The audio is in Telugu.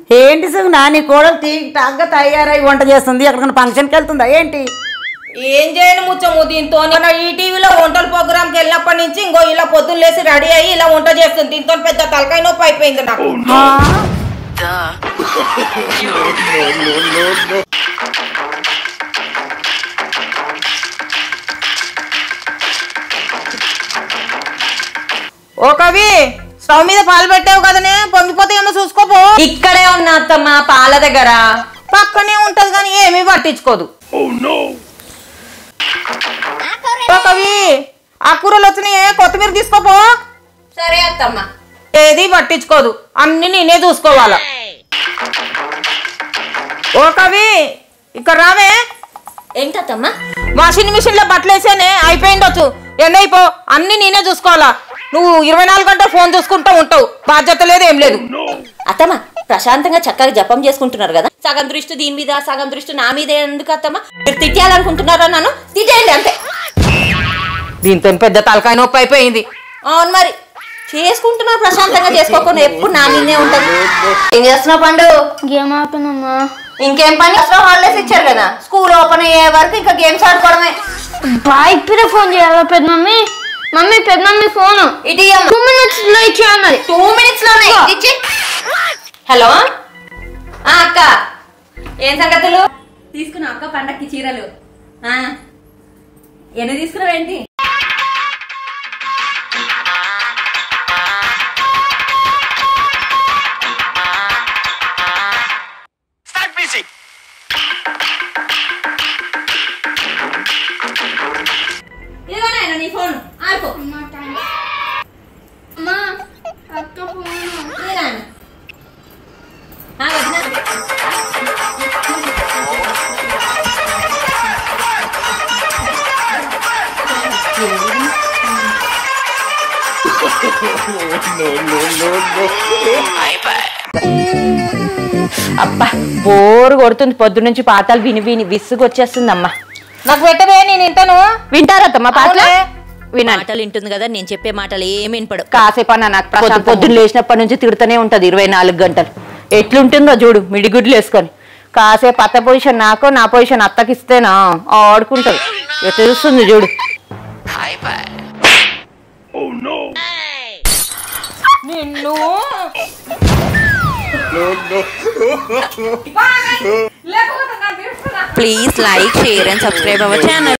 ఏంటి సుగునా నీ కోడలు టీక్ టాక్గా తయారై వంట చేస్తుంది ఎక్కడికైనా ఫంక్షన్కి వెళ్తుందా ఏంటి ఏం చేయను ముచ్చము దీంతో మన ఈ టీవీలో వంటల ప్రోగ్రామ్కి వెళ్ళినప్పటి నుంచి ఇంకో ఇలా పొద్దున్న లేసి రెడీ అయ్యి ఇలా వంట చేస్తుంది దీంతో పెద్ద తలకాయ నొప్పి అయిపోయింది నాకు ఆ, ఓ కవి స్టవ్ మీద పాలు పెట్టావు కదనే పొంగిపోతే ఏమో చూసుకోపో ఇక్కడే ఉన్నా అత్తమ్మ పాల దగ్గర పక్కనే ఉంటది కానీ ఏమీ పట్టించుకోదు ఓ కవి ఆ కూరలు వచ్చినాయే కొత్తిమీర తీసుకోపో సరే అత్తమ్మ ఏది పట్టించుకోదు అన్ని నేనే చూసుకోవాలా ఓ కవి ఇక్కడ రావే ఏంటత్తమ్మ వాషింగ్ మిషన్ లో బట్టలు వేసానే అయిపోయిండొచ్చు ఎండ అయిపో అన్ని నేనే చూసుకోవాలా నువ్వు ఇరవై నాలుగు గంటలు ఫోన్ చూసుకుంటూ ఉంటావు బాధ్యత లేదు ఏం లేదు అత్తమ్మ ప్రశాంతంగా చక్కగా జపం చేసుకుంటున్నారు కదా సగం దృష్టి దీని మీద సగం దృష్టి నా మీద ఎందుకు అత్తమ్మ మీరు తిట్టాలనుకుంటున్నారా నన్ను తిట్టేయండి అంతే దీంతో పెద్ద తలకాయ నొప్పి అయిపోయింది అవును మరి చేసుకుంటున్నారు ప్రశాంతంగా చేసుకోకుండా ఎప్పుడు నా మీదే ఉంటది ఏం చేస్తున్నావు పండు గేమ్ ఆడుతున్నామ్మా ఇంకేం పని అసలు హాలిడేస్ ఇచ్చారు కదా స్కూల్ ఓపెన్ అయ్యే వరకు ఇంకా గేమ్స్ ఆడుకోవడమే బా ఇప్పుడే ఫోన్ చేయాలా పెద్ద మమ్మీ మమ్మీ పెద్ద మమ్మీ ఫోన్ ఇటు టూ మినిట్స్ లో ఇచ్చేయన్నది టూ మినిట్స్ లోనే ఇచ్చి హలో ఆ, అక్క ఏం సంగతులు తీసుకున్నావు అక్క పండక్కి చీరలు ఆ, ఎన్ని తీసుకున్నావు ఏంటి ఇదిగో నాయన నీ ఫోన్ ఆడుకో అమ్మా అక్క ఫోన్ ఇది నాయన. ఆ, వదినా. అబ్బా బోరు కొడుతుంది పొద్దు నుంచి పాటలు విని విని విసుగు వచ్చేస్తుందమ్మా నాకు పెట్టవే నేను వింటాను వింటారత్తమ్మా పాటలు అవునే. వినండి మాటలు వింటుంది కదా నేను చెప్పే మాటలు ఏమి వినపడు కాసేపు అన్న నాకు పొద్దు పొద్దున్న లేచినప్పటి నుంచి తిడుతూనే ఉంటది ఇరవై నాలుగు గంటలు ఎట్లుంటుందో చూడు మిడిగుడ్లు వేసుకొని కాసేపు అత్త పొజిషన్ నాకు నా పొజిషన్ అత్తకి ఇస్తేనా ఆడుకుంటది ఇక తెలుస్తుంది చూడు నిన్ను please like share and subscribe our channel